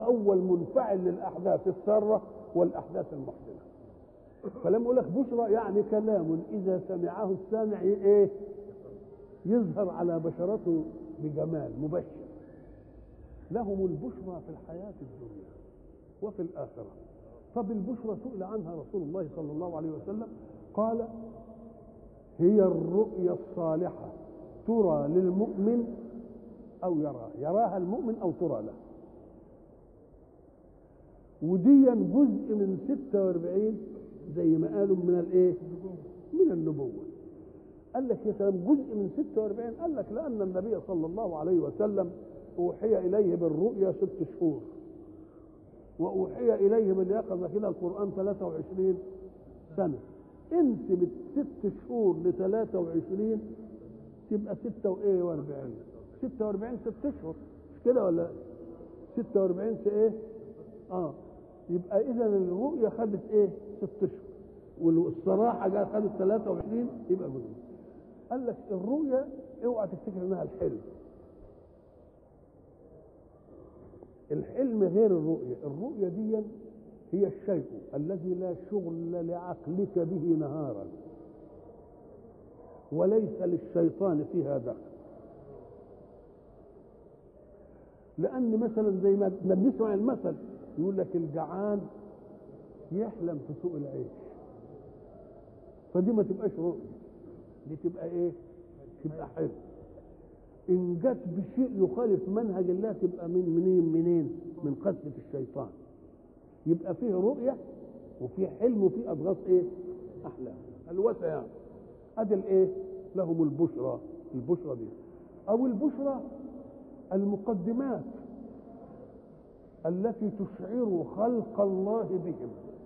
اول منفعل للاحداث الساره والاحداث المحزنه فلما يقول لك بشرى يعني كلام اذا سمعه السامع ايه يظهر على بشرته بجمال مبشر لهم البشرى في الحياه الدنيا وفي الاخره طب البشرى سئل عنها رسول الله صلى الله عليه وسلم قال هي الرؤيا الصالحه ترى للمؤمن او يراها يراها المؤمن او ترى له وديا جزء من 46 زي ما قالوا من الايه من النبوه قال لك يا سلام جزء من 46 قال لك لان النبي صلى الله عليه وسلم اوحي اليه بالرؤيا ست شهور واوحي اليه من يقظه كده القران 23 سنه انسب الست شهور ل 23 تبقى 46 46 ست اشهر مش كده ولا 46 في ايه؟ اه يبقى اذا الرؤيه خدت ايه؟ ست اشهر والصراحه جاء خدت 23 يبقى مجنون قال لك الرؤيه اوعى تفتكر انها الحلم الحلم غير الرؤيه الرؤيه دي هي الشيء الذي لا شغل لعقلك به نهارا وليس للشيطان فيها دخل لان مثلا زي ما بنسمع المثل يقول لك الجعان يحلم في سوق العيش فدي ما تبقاش رؤيه دي تبقى ايه تبقى حلم ان جت بشيء يخالف منهج الله تبقى من منين منين من قذفه الشيطان يبقى فيه رؤيه وفيه حلم وفيه اضغاث ايه احلام الوسع يعني ادي الايه لهم البشرى البشرى دي او البشرى المقدمات التي تشعر خلق الله بهم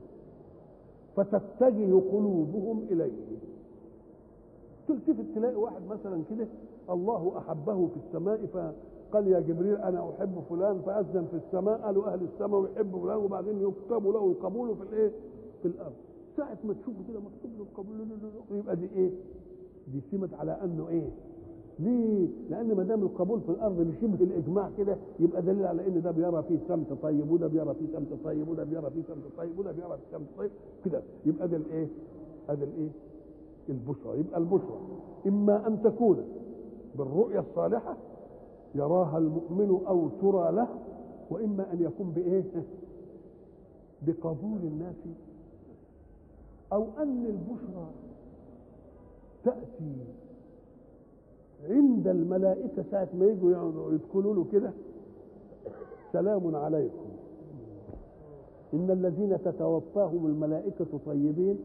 فتتجه قلوبهم اليه تلتفت تلاقي واحد مثلا كده الله احبه في السماء فقال يا جبريل انا احب فلان فاذن في السماء قالوا اهل السماء يحب فلان وبعدين يكتب له القبول في الايه؟ في الارض ساعة ما تشوفه كده مكتوب له القبول يبقى دي ايه؟ دي سمت على انه ايه؟ ليه؟ لأن ما دام القبول في الأرض بشبه الإجماع كده يبقى دليل على إن ده بيرى فيه سمت طيب وده بيرى فيه سمت طيب وده بيرى فيه سمت طيب وده بيرى فيه سمت طيب كده يبقى ده الإيه؟ هذا الإيه؟ البشرى يبقى البشرى إما أن تكون بالرؤيا الصالحة يراها المؤمن أو ترى له وإما أن يكون بإيه؟ بقبول الناس أو أن البشرى تأتي عند الملائكة ساعة ما يجوا يدخلوا له كده سلام عليكم إن الذين تتوفاهم الملائكة طيبين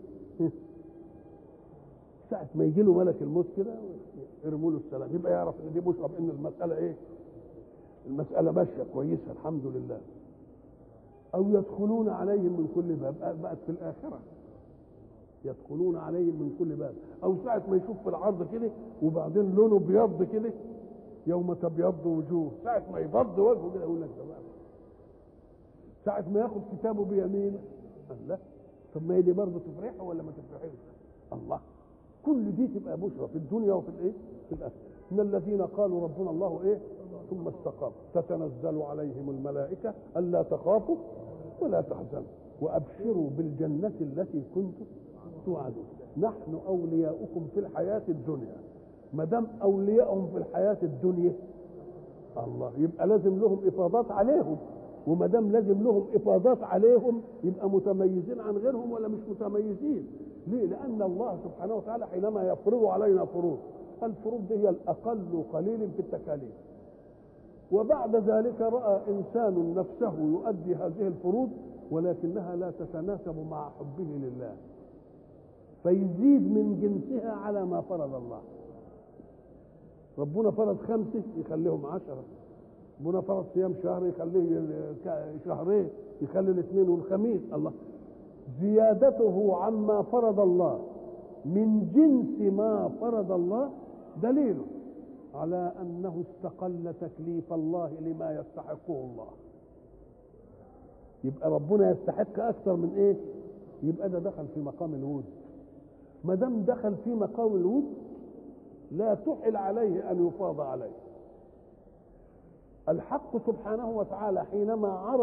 ساعة ما يجي له ملك الموت كده يرموا له السلام يبقى يعرف إن دي بشرى بإن المسألة إيه؟ المسألة ماشية كويسة الحمد لله أو يدخلون عليهم من كل باب بقت في الآخرة يدخلون عليهم من كل باب او ساعه ما يشوف في العرض كده وبعدين لونه بيض كده يوم تبيض وجوه ساعه ما يبض وجهه كده يقول لك ده ساعه ما ياخد كتابه بيمينه لا طب ما هي دي برضه تفرحه ولا ما تفرحش الله كل دي تبقى بشرى في الدنيا وفي الايه في الاخره ان الذين قالوا ربنا الله ايه ثم استقاموا تتنزل عليهم الملائكه الا تخافوا ولا تحزنوا وابشروا بالجنه التي كنتم توعدون نحن اولياؤكم في الحياه الدنيا ما دام اولياؤهم في الحياه الدنيا الله يبقى لازم لهم افاضات عليهم وما دام لازم لهم افاضات عليهم يبقى متميزين عن غيرهم ولا مش متميزين ليه لان الله سبحانه وتعالى حينما يفرض علينا فروض الفروض دي هي الاقل قليل في التكاليف وبعد ذلك راى انسان نفسه يؤدي هذه الفروض ولكنها لا تتناسب مع حبه لله فيزيد من جنسها على ما فرض الله ربنا فرض خمسة يخليهم عشرة ربنا فرض صيام شهر يخليه شهرين يخلي الاثنين والخميس الله زيادته عما فرض الله من جنس ما فرض الله دليل على انه استقل تكليف الله لما يستحقه الله يبقى ربنا يستحق اكثر من ايه يبقى ده دخل في مقام الود ما دام دخل في مقام الود لا تحل عليه ان يفاض عليه الحق سبحانه وتعالى حينما عرض